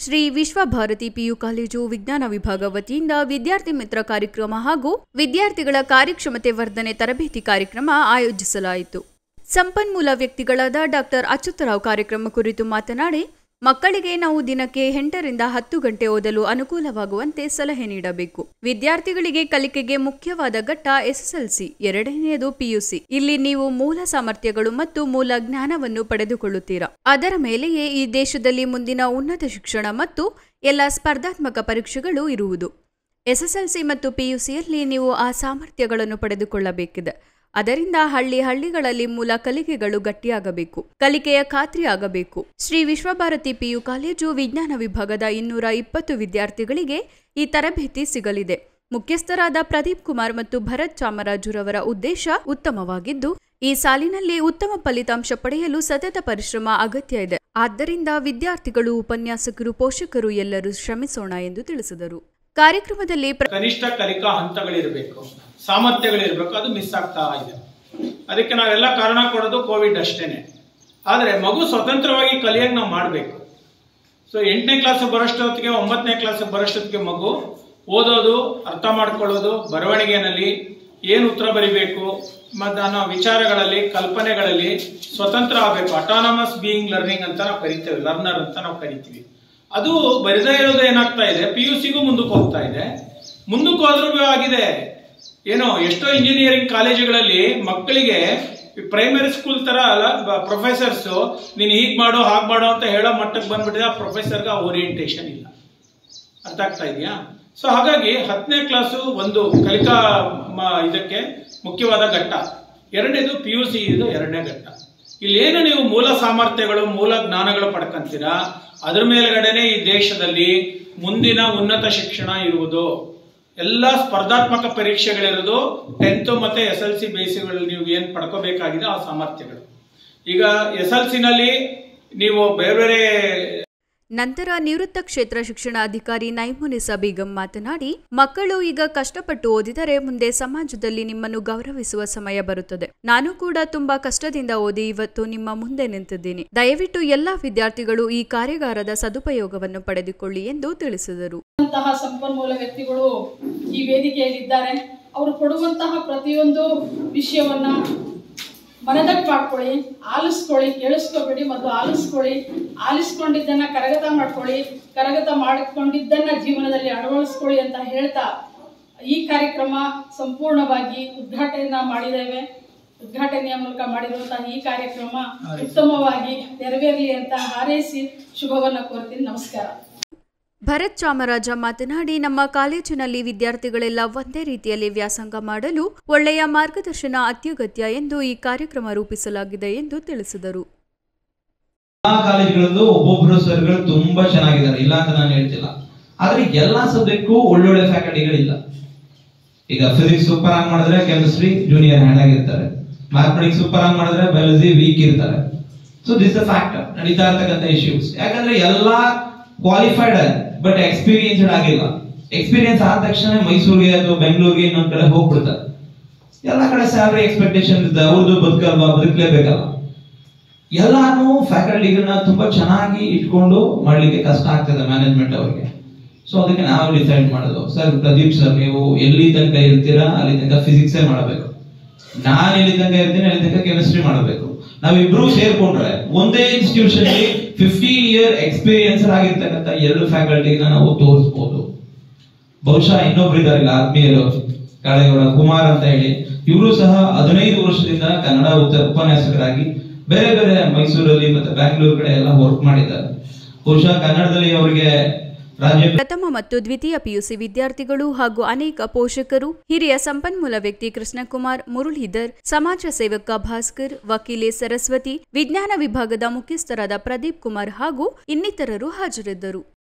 Shri Vishwabharati PU college ವಿಜ್ಞಾನ ವಿಭಾಗ ವತಿಯಿಂದ ವಿದ್ಯಾರ್ಥಿ ಮಿತ್ರ ಕಾರ್ಯಕ್ರಮ ಹಾಗೂ ವಿದ್ಯಾರ್ಥಿಗಳ ಕಾರ್ಯಕ್ಷಮತೆ ವರ್ಧನೆ ತರಬೇತಿ ಕಾರ್ಯಕ್ರಮ ಆಯೋಜಿಸಲಾಯಿತು ಸಂಪನ್ಮೂಲ ವ್ಯಕ್ತಿಗಳಾದ ಡಾಕ್ಟರ್ ಅಚ್ಯುತರಾವ್ ಕಾರ್ಯಕ್ರಮ ಕುರಿತು ಮಾತನಾಡಿ ಮಕ್ಕಳಿಗೆ ನಾವು ದಿನಕ್ಕೆ ಎಂಟರಿಂದ ಹತ್ತು ಗಂಟೆ ಓದಲು ಅನುಕೂಲವಾಗುವಂತೆ ಸಲಹೆ ನೀಡಬೇಕು ವಿದ್ಯಾರ್ಥಿಗಳಿಗೆ ಕಲಿಕೆಗೆ ಮುಖ್ಯವಾದ ಘಟ್ಟ ಎಸ್ಎಸ್ಎಲ್ಸಿ ಎರಡನೆಯದು ಪಿಯುಸಿ ಇಲ್ಲಿ ನೀವು ಮೂಲ ಸಾಮರ್ಥ್ಯಗಳು ಮತ್ತು ಮೂಲ ಜ್ಞಾನವನ್ನು ಪಡೆದುಕೊಳ್ಳುತ್ತೀರಾ ಅದರ ಮೇಲೆಯೇ ಈ ದೇಶದಲ್ಲಿ ಮುಂದಿನ ಉನ್ನತ ಶಿಕ್ಷಣ ಮತ್ತು ಎಲ್ಲ ಸ್ಪರ್ಧಾತ್ಮಕ ಪರೀಕ್ಷೆಗಳು ಇರುವುದು ಎಸ್ಎಸ್ಎಲ್ಸಿ ಮತ್ತು ಪಿಯುಸಿಯಲ್ಲಿ ನೀವು ಆ ಸಾಮರ್ಥ್ಯಗಳನ್ನು ಪಡೆದುಕೊಳ್ಳಬೇಕಿದೆ ಅದರಿಂದ ಹಳ್ಳಿ ಹಳ್ಳಿಗಳಲ್ಲಿ ಮೂಲ ಕಲಿಕೆಗಳು ಗಟ್ಟಿಯಾಗಬೇಕು ಕಲಿಕೆಯ ಖಾತ್ರಿ ಆಗಬೇಕು ಶ್ರೀ ವಿಶ್ವಭಾರತಿ ಪಿಯು ಕಾಲೇಜು ವಿಜ್ಞಾನ ವಿಭಾಗದ ಇನ್ನೂರ ಇಪ್ಪತ್ತು ವಿದ್ಯಾರ್ಥಿಗಳಿಗೆ ಈ ತರಬೇತಿ ಸಿಗಲಿದೆ ಮುಖ್ಯಸ್ಥರಾದ ಪ್ರದೀಪ್ ಕುಮಾರ್ ಮತ್ತು ಭರತ್ ಚಾಮರಾಜುರವರ ಉದ್ದೇಶ ಉತ್ತಮವಾಗಿದ್ದು ಈ ಸಾಲಿನಲ್ಲಿ ಉತ್ತಮ ಫಲಿತಾಂಶ ಪಡೆಯಲು ಸತತ ಪರಿಶ್ರಮ ಅಗತ್ಯ ಇದೆ ಆದ್ದರಿಂದ ವಿದ್ಯಾರ್ಥಿಗಳು ಉಪನ್ಯಾಸಕರು ಪೋಷಕರು ಎಲ್ಲರೂ ಶ್ರಮಿಸೋಣ ಎಂದು ತಿಳಿಸಿದರು ಕಾರ್ಯಕ್ರಮದಲ್ಲಿ ಪ್ರ- ಕನಿಷ್ಠ ಕಲಿಕಾ ಹಂತಗಳಿರಬೇಕು ಸಾಮರ್ಥ್ಯಗಳಿರಬೇಕು ಅದು ಮಿಸ್ ಆಗ್ತಾ ಇದೆ ಅದಕ್ಕೆ ನಾವೆಲ್ಲ ಕಾರಣ ಕೊಡೋದು ಕೋವಿಡ್ ಅಷ್ಟೇನೆ ಆದರೆ ಮಗು ಸ್ವತಂತ್ರವಾಗಿ ಕಲಿಯಂಗೆ ನಾವು ಮಾಡಬೇಕು ಸೊ ಎಂಟನೇ ಕ್ಲಾಸ್ ಬರೋಷ್ಟೊತ್ತಿಗೆ ಒಂಬತ್ತನೇ ಕ್ಲಾಸ್ ಬರೋಷ್ಟೊತ್ತಿಗೆ ಮಗು ಓದೋದು ಅರ್ಥ ಮಾಡ್ಕೊಳ್ಳೋದು ಬರವಣಿಗೆನಲ್ಲಿ ಏನು ಉತ್ತರ ಬರಿಬೇಕು ಮತ್ತು ಅನ್ನೋ ವಿಚಾರಗಳಲ್ಲಿ ಕಲ್ಪನೆಗಳಲ್ಲಿ ಸ್ವತಂತ್ರ ಆಗಬೇಕು ಅಟಾನಮಸ್ ಬೀಯಿಂಗ್ ಲರ್ನಿಂಗ್ ಅಂತ ನಾವು ಕರಿತೇವೆ ಲರ್ನರ್ ಅಂತ ನಾವು ಕರಿತೀವಿ ಅದು ಬರಿದೇ ಇರೋದು ಏನಾಗ್ತಾ ಇದೆ ಪಿ ಯು ಸಿಗೂ ಮುಂದಕ್ಕೆ ಹೋಗ್ತಾ ಇದೆ ಮುಂದಕ್ಕೆ ಹೋದ್ರೂ ಆಗಿದೆ ಏನೋ ಎಷ್ಟೋ ಇಂಜಿನಿಯರಿಂಗ್ ಕಾಲೇಜುಗಳಲ್ಲಿ ಮಕ್ಕಳಿಗೆ ಪ್ರೈಮರಿ ಸ್ಕೂಲ್ ತರ ಅಲ್ಲ ಪ್ರೊಫೆಸರ್ಸ್ ನೀನು ಹೀಗ್ ಮಾಡು ಹಾಗ್ ಮಾಡು ಅಂತ ಹೇಳೋ ಮಟ್ಟಕ್ಕೆ ಬಂದ್ಬಿಟ್ಟಿದೆ ಆ ಪ್ರೊಫೆಸರ್ಗೆ ಓರಿಯಂಟೇಷನ್ ಇಲ್ಲ ಅರ್ಥ ಆಗ್ತಾ ಇದೆಯಾ ಸೊ ಹಾಗಾಗಿ ಹತ್ತನೇ ಕ್ಲಾಸು ಒಂದು ಕಲಿಕಾ ಮ- ಇದಕ್ಕೆ ಮುಖ್ಯವಾದ ಘಟ್ಟ ಎರಡನೇದು ಪಿ ಯು ಸಿ ಇದು ಎರಡನೇ ಘಟ್ಟ ಇಲ್ಲೇನು ನೀವು ಮೂಲ ಸಾಮರ್ಥ್ಯಗಳು ಮೂಲ ಜ್ಞಾನಗಳು ಪಡ್ಕೊಂತೀರಾ ಅದ್ರ ಮೇಲ್ಗಡೆನೆ ಈ ದೇಶದಲ್ಲಿ ಮುಂದಿನ ಉನ್ನತ ಶಿಕ್ಷಣ ಇರುವುದು ಎಲ್ಲ ಸ್ಪರ್ಧಾತ್ಮಕ ಪರೀಕ್ಷೆಗಳಿರೋದು ಟೆಂತ್ ಮತ್ತೆ ಎಸ್ ಎಲ್ ಸಿ ಬೇಸಿಗಳಲ್ಲಿ ನೀವು ಏನ್ ಪಡ್ಕೋಬೇಕಾಗಿದೆ ಆ ಸಾಮರ್ಥ್ಯಗಳು ಈಗ ಎಸ್ ಎಲ್ ಸಿನಲ್ಲಿ ನೀವು ಬೇರೆ ಬೇರೆ ನಂತರ ನಿವೃತ್ತ ಕ್ಷೇತ್ರ ಶಿಕ್ಷಣಾಧಿಕಾರಿ ನೈಮುನಿಸಾ ಬೇಗಂ ಮಾತನಾಡಿ ಮಕ್ಕಳು ಈಗ ಕಷ್ಟಪಟ್ಟು ಓದಿದರೆ ಮುಂದೆ ಸಮಾಜದಲ್ಲಿ ನಿಮ್ಮನ್ನು ಗೌರವಿಸುವ ಸಮಯ ಬರುತ್ತದೆ ನಾನು ಕೂಡ ತುಂಬಾ ಕಷ್ಟದಿಂದ ಓದಿ ಇವತ್ತು ನಿಮ್ಮ ಮುಂದೆ ನಿಂತಿದ್ದೀನಿ ದಯವಿಟ್ಟು ಎಲ್ಲಾ ವಿದ್ಯಾರ್ಥಿಗಳು ಈ ಕಾರ್ಯಾಗಾರದ ಸದುಪಯೋಗವನ್ನು ಪಡೆದುಕೊಳ್ಳಿ ಎಂದು ತಿಳಿಸಿದರು ಅಂತಹ ಸಂಪನ್ಮೂಲ ವ್ಯಕ್ತಿಗಳು ಈ ವೇದಿಕೆಯಲ್ಲಿದ್ದಾರೆ ಅವರು ಕೊಡುವಂತಹ ಪ್ರತಿಯೊಂದು ವಿಷಯವನ್ನ ಮನದಟ್ಟು ಮಾಡ್ಕೊಳ್ಳಿ ಆಲಿಸ್ಕೊಳ್ಳಿ ಕೇಳಿಸ್ಕೋಬೇಡಿ ಮತ್ತು ಆಲಿಸ್ಕೊಳ್ಳಿ ಆಲಿಸ್ಕೊಂಡಿದ್ದನ್ನ ಕರಗತ ಮಾಡ್ಕೊಳ್ಳಿ ಕರಗತ ಮಾಡಿಕೊಂಡಿದ್ದನ್ನ ಜೀವನದಲ್ಲಿ ಅಳವಡಿಸ್ಕೊಳ್ಳಿ ಅಂತ ಹೇಳ್ತಾ ಈ ಕಾರ್ಯಕ್ರಮ ಸಂಪೂರ್ಣವಾಗಿ ಉದ್ಘಾಟನೆಯನ್ನ ಮಾಡಿದ್ದೇವೆ ಉದ್ಘಾಟನೆಯ ಮೂಲಕ ಮಾಡಿರುವಂತಹ ಈ ಕಾರ್ಯಕ್ರಮ ಉತ್ತಮವಾಗಿ ನೆರವೇರಲಿ ಅಂತ ಹಾರೈಸಿ ಶುಭವನ್ನ ಕೋರ್ತೀನಿ ನಮಸ್ಕಾರ ಭರತ್ ಚಾಮರಾಜ ಮಾತನಾಡಿ ನಮ್ಮ ಕಾಲೇಜಿನಲ್ಲಿ ವಿದ್ಯಾರ್ಥಿಗಳೆಲ್ಲ ಒಂದೇ ರೀತಿಯಲ್ಲಿ ವ್ಯಾಸಂಗ ಮಾಡಲು ಒಳ್ಳೆಯ ಮಾರ್ಗದರ್ಶನ ಅತ್ಯಗತ್ಯ ಎಂದು ಈ ಕಾರ್ಯಕ್ರಮ ರೂಪಿಸಲಾಗಿದೆ ಎಂದು ತಿಳಿಸಿದರು ಎಲ್ಲಾ ಕಾಲೇಜ್ಗಳಲ್ಲೂ ಒಬ್ಬೊಬ್ರು ಸರ್ಗಳು ತುಂಬಾ ಚೆನ್ನಾಗಿದ್ದಾರೆ ಇಲ್ಲ ಅಂತ ನಾನು ಹೇಳ್ತಿಲ್ಲ ಆದ್ರೆ ಎಲ್ಲಾ ಸಬ್ಜೆಕ್ಟ್ಗೂ ಒಳ್ಳೊಳ್ಳೆ ಫ್ಯಾಕಲ್ಟಿಗಳಿಲ್ಲ ಈಗ ಫಿಸಿಕ್ಸ್ ಸೂಪರ್ ಆಗಿ ಮಾಡಿದ್ರೆ ಕೆಮಿಸ್ಟ್ರಿ ಜೂನಿಯರ್ ಹ್ಯಾಂಡ್ ಆಗಿರ್ತಾರೆ ಮ್ಯಾಥಮೆಟಿಕ್ಸ್ ಸೂಪರ್ ಆಗಿ ಮಾಡಿದ್ರೆ ಬಯಾಲಜಿ ವೀಕ್ ಇರ್ತಾರೆ ಸೊ ದಿಸ್ ಅ ಫ್ಯಾಕ್ಟರ್ ನಡೀತಾ ಇರ್ತಕ್ಕಂಥ ಇಶ್ಯೂಸ್ ಯಾಕಂದ್ರೆ ಎಲ್ಲಾ ಕ್ವಾಲಿಫೈಡ್ ಬಟ್ ಎಕ್ಸ್ಪೀರಿಯನ್ಸ್ಡ್ ಆಗಿಲ್ಲ ಎಕ್ಸ್ಪೀರಿಯನ್ಸ್ ಆದ ತಕ್ಷಣ ಮೈಸೂರಿಗೆ ಅಥವಾ ಬೆಂಗಳೂರಿಗೆ ಇನ್ನೊಂದ್ ಕಡೆ ಹೋಗ್ಬಿಡ್ತಾರೆ ಎಲ್ಲಾ ಕಡೆ ಸ್ಯಾಲರಿ ಎಕ್ಸ್ಪೆಕ್ಟೇಷನ್ ಇರುತ್ತೆ ಅವ್ರದ್ದು ಬದುಕಲ್ವಾ ಬದುಕಲೇಬೇಕಲ್ಲ ಎಲ್ಲಾನು ಫ್ಯಾಕಲ್ಟಿಗಳನ್ನ ತುಂಬಾ ಚೆನ್ನಾಗಿ ಇಟ್ಕೊಂಡು ಮಾಡ್ಲಿಕ್ಕೆ ಕಷ್ಟ ಆಗ್ತದೆ ಮ್ಯಾನೇಜ್ಮೆಂಟ್ ಅವ್ರಿಗೆ ಸೊ ಅದಕ್ಕೆ ನಾವು ಡಿಸೈಡ್ ಮಾಡೋದು ಸರ್ ಪ್ರದೀಪ್ ಸರ್ ನೀವು ಎಲ್ಲಿ ತನಕ ಇರ್ತೀರಾ ಅಲ್ಲಿ ತನಕ ಫಿಸಿಕ್ಸ್ ಮಾಡಬೇಕು ನಾನು ಎಲ್ಲಿ ತನಕ ಇರ್ತೀನಿ ಅಲ್ಲಿ ತನಕ ಕೆಮಿಸ್ಟ್ರಿ ಮಾಡಬೇಕು ನಾವಿಬ್ರು ಸೇರ್ಕೊಂಡ್ರೆ ಒಂದೇ ಇನ್ಸ್ಟಿಟ್ಯೂಷನ್ ಅಲ್ಲಿ ಫಿಫ್ಟೀನ್ ಇಯರ್ ಎಕ್ಸ್ಪೀರಿಯನ್ಸ್ ಆಗಿರ್ತಕ್ಕಂಥ ಎರಡು ಫ್ಯಾಕಲ್ಟಿನ ನಾವು ತೋರಿಸ್ಬೋದು ಬಹುಶಃ ಇನ್ನೊಬ್ರು ಇದ್ದಾರೆ ಇಲ್ಲಿ ಆತ್ಮೀಯರು ಕಾಳೇಗೌಡ ಕುಮಾರ್ ಅಂತ ಹೇಳಿ ಇವರು ಸಹ ಹದಿನೈದು ವರ್ಷದಿಂದ ಕನ್ನಡ ಉತ್ತ- ಉಪನ್ಯಾಸಕರಾಗಿ ಬೇರೆ ಬೇರೆ ಮೈಸೂರಲ್ಲಿ ಮತ್ತೆ ಬ್ಯಾಂಗ್ಳೂರ್ ಕಡೆ ಎಲ್ಲ ವರ್ಕ್ ಮಾಡಿದ್ದಾರೆ ಬಹುಶಃ ಕನ್ನಡದಲ್ಲಿ ಅವರಿಗೆ ರಾಜ್ಯ ಪ್ರಥಮ ಮತ್ತು ದ್ವಿತೀಯ ಪಿಯುಸಿ ವಿದ್ಯಾರ್ಥಿಗಳು ಹಾಗೂ ಅನೇಕ ಪೋಷಕರು ಹಿರಿಯ ಸಂಪನ್ಮೂಲ ವ್ಯಕ್ತಿ ಕೃಷ್ಣಕುಮಾರ್ ಮುರಳೀಧರ್ ಸಮಾಜ ಸೇವಕ ಭಾಸ್ಕರ್ ವಕೀಲೆ ಸರಸ್ವತಿ ವಿಜ್ಞಾನ ವಿಭಾಗದ ಮುಖ್ಯಸ್ಥರಾದ ಪ್ರದೀಪ್ ಕುಮಾರ್ ಹಾಗೂ ಇನ್ನಿತರರು ಹಾಜರಿದ್ದರು